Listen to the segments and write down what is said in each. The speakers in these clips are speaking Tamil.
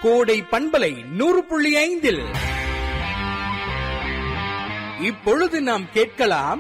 கோடை பண்பலை நூறு புள்ளி ஐந்தில் இப்பொழுது நாம் கேட்கலாம்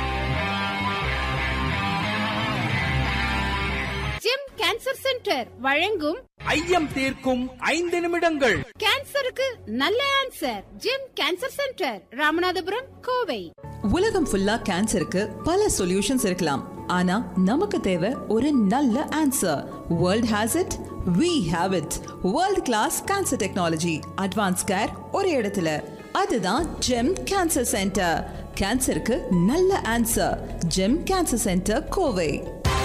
ஜெம் கேன்சர் சென்டர் வழங்கும் ஐயம் தீர்க்கும் ஐந்து நிமிடங்கள் கேன்சருக்கு நல்ல answer Gem cancer centre Ramanathapuram Kovai உலகம் ஃபுல்லா கேன்சருக்கு பல சொல்யூஷன்ஸ் இருக்கலாம் ஆனா நமக்கு தேவை ஒரு நல்ல answer world has it we have it world class cancer technology advance care ஒரு இடத்துல அதுதான் ஜெம் கேன்சர் சென்டர் கேன்சருக்கு நல்ல answer Gem cancer centre Kovai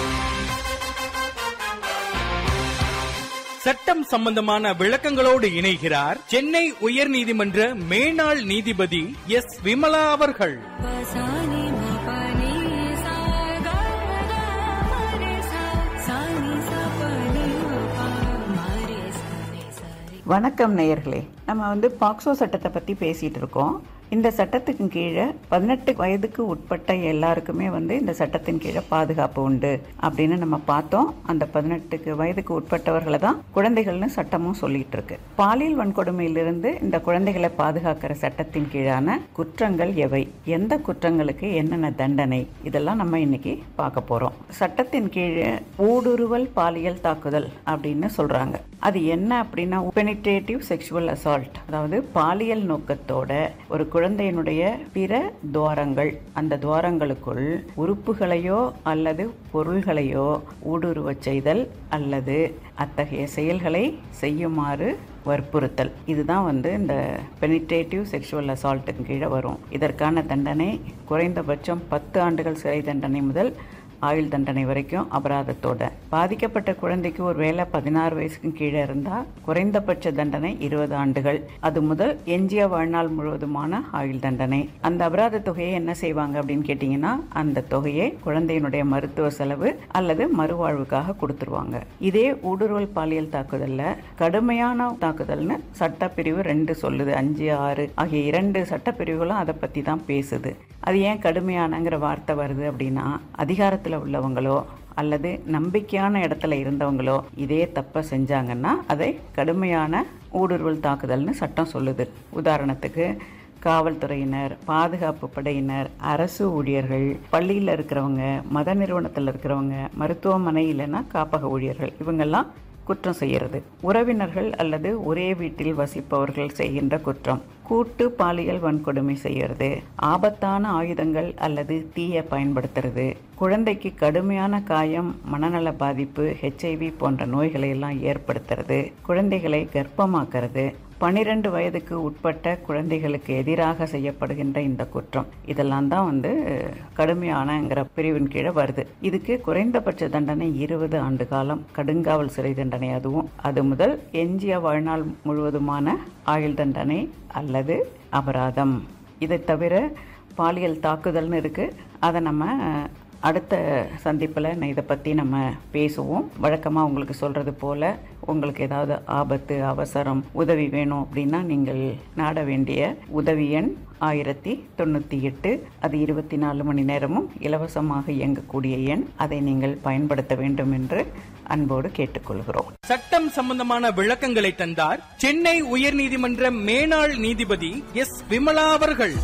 சட்டம் சம்பந்தமான விளக்கங்களோடு இணைகிறார் சென்னை உயர்நீதிமன்ற மேனாள் நீதிபதி எஸ் விமலா அவர்கள் सानी मपनी सा गा गा रे सा सानी सा पनी मपा मारे सा रे सा रे வணக்கம் நேயர்களே நம்ம வந்து பாக்ஸோ சட்டத்தை பற்றி பேசிகிட்டு இருக்கோம் இந்த சட்டத்துக்கு கீழே பதினெட்டு வயதுக்கு உட்பட்ட எல்லாருக்குமே வந்து இந்த சட்டத்தின் கீழே பாதுகாப்பு உண்டு அப்படின்னு நம்ம பார்த்தோம் அந்த பதினெட்டுக்கு வயதுக்கு உட்பட்டவர்களை தான் குழந்தைகள்னு சட்டமும் சொல்லிட்டு இருக்கு பாலியல் வன்கொடுமையிலிருந்து இந்த குழந்தைகளை பாதுகாக்கிற சட்டத்தின் கீழான குற்றங்கள் எவை எந்த குற்றங்களுக்கு என்னென்ன தண்டனை இதெல்லாம் நம்ம இன்னைக்கு பார்க்க போறோம் சட்டத்தின் கீழே ஊடுருவல் பாலியல் தாக்குதல் அப்படின்னு சொல்றாங்க அது என்ன அப்படின்னா பெனிட்ரேட்டிவ் செக்ஷுவல் அசால்ட் அதாவது பாலியல் நோக்கத்தோட ஒரு குழந்தையினுடைய பிற துவாரங்கள் அந்த துவாரங்களுக்குள் உறுப்புகளையோ அல்லது பொருள்களையோ ஊடுருவச் செய்தல் அல்லது அத்தகைய செயல்களை செய்யுமாறு வற்புறுத்தல் இதுதான் வந்து இந்த பெனிட்ரேட்டிவ் செக்ஷுவல் அசால்ட்டுக்கு கீழே வரும் இதற்கான தண்டனை குறைந்தபட்சம் பத்து ஆண்டுகள் சிறை தண்டனை முதல் ஆயுள் தண்டனை வரைக்கும் அபராதத்தோட பாதிக்கப்பட்ட குழந்தைக்கு ஒரு வேளை பதினாறு வயசுக்கு கீழே இருந்தால் குறைந்தபட்ச தண்டனை இருபது ஆண்டுகள் அது முதல் எஞ்சிய வாழ்நாள் முழுவதுமான ஆயுள் தண்டனை அந்த அபராத தொகையை என்ன செய்வாங்க அப்படின்னு கேட்டிங்கன்னா அந்த தொகையை குழந்தையினுடைய மருத்துவ செலவு அல்லது மறுவாழ்வுக்காக கொடுத்துருவாங்க இதே ஊடுருவல் பாலியல் தாக்குதல்ல கடுமையான தாக்குதல்னு சட்டப்பிரிவு ரெண்டு சொல்லுது அஞ்சு ஆறு ஆகிய இரண்டு சட்டப்பிரிவுகளும் அதை பற்றி தான் பேசுது அது ஏன் கடுமையானங்கிற வார்த்தை வருது அப்படின்னா அதிகாரத்தில் உள்ளவங்களோ அல்லது நம்பிக்கையான இடத்துல இருந்தவங்களோ இதே தப்பை செஞ்சாங்கன்னா அதை கடுமையான ஊடுருவல் தாக்குதல்னு சட்டம் சொல்லுது உதாரணத்துக்கு காவல்துறையினர் பாதுகாப்பு படையினர் அரசு ஊழியர்கள் பள்ளியில் இருக்கிறவங்க மத நிறுவனத்தில் இருக்கிறவங்க மருத்துவமனை இல்லைன்னா காப்பக ஊழியர்கள் இவங்கெல்லாம் குற்றம் செய்கிறது உறவினர்கள் அல்லது ஒரே வீட்டில் வசிப்பவர்கள் செய்கின்ற குற்றம் கூட்டு பாலியல் வன்கொடுமை செய்யறது ஆபத்தான ஆயுதங்கள் அல்லது தீயை பயன்படுத்துறது குழந்தைக்கு கடுமையான காயம் மனநல பாதிப்பு ஹெச்ஐவி போன்ற நோய்களை எல்லாம் ஏற்படுத்துறது குழந்தைகளை கர்ப்பமாக்குறது பனிரெண்டு வயதுக்கு உட்பட்ட குழந்தைகளுக்கு எதிராக செய்யப்படுகின்ற இந்த குற்றம் இதெல்லாம் தான் வந்து கடுமையானங்கிற பிரிவின் கீழே வருது இதுக்கு குறைந்தபட்ச தண்டனை இருபது ஆண்டு காலம் கடுங்காவல் சிறை தண்டனை அதுவும் அது முதல் எஞ்சிய வாழ்நாள் முழுவதுமான ஆயுள் தண்டனை அல்லது அபராதம் இதை தவிர பாலியல் தாக்குதல்னு இருக்குது அதை நம்ம அடுத்த சந்திப்பில் இதை பற்றி நம்ம பேசுவோம் வழக்கமாக உங்களுக்கு சொல்கிறது போல் உங்களுக்கு ஏதாவது ஆபத்து அவசரம் உதவி வேணும் அப்படின்னா நீங்கள் நாட வேண்டிய உதவி எண் ஆயிரத்தி தொண்ணூற்றி எட்டு அது இருபத்தி நாலு மணி நேரமும் இலவசமாக இயங்கக்கூடிய எண் அதை நீங்கள் பயன்படுத்த வேண்டும் என்று அன்போடு கேட்டுக்கொள்கிறோம் சட்டம் சம்பந்தமான விளக்கங்களை தந்தார் சென்னை உயர்நீதிமன்ற மேனாள் நீதிபதி எஸ் விமலா அவர்கள்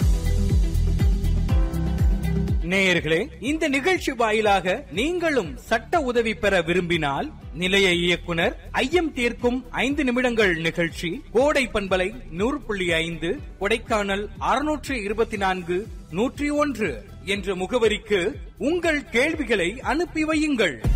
நேயர்களே இந்த நிகழ்ச்சி வாயிலாக நீங்களும் சட்ட உதவி பெற விரும்பினால் நிலைய இயக்குனர் ஐயம் தீர்க்கும் ஐந்து நிமிடங்கள் நிகழ்ச்சி கோடை பண்பலை நூறு புள்ளி ஐந்து கொடைக்கானல் அறுநூற்று இருபத்தி நான்கு நூற்றி ஒன்று என்ற முகவரிக்கு உங்கள் கேள்விகளை அனுப்பி வையுங்கள்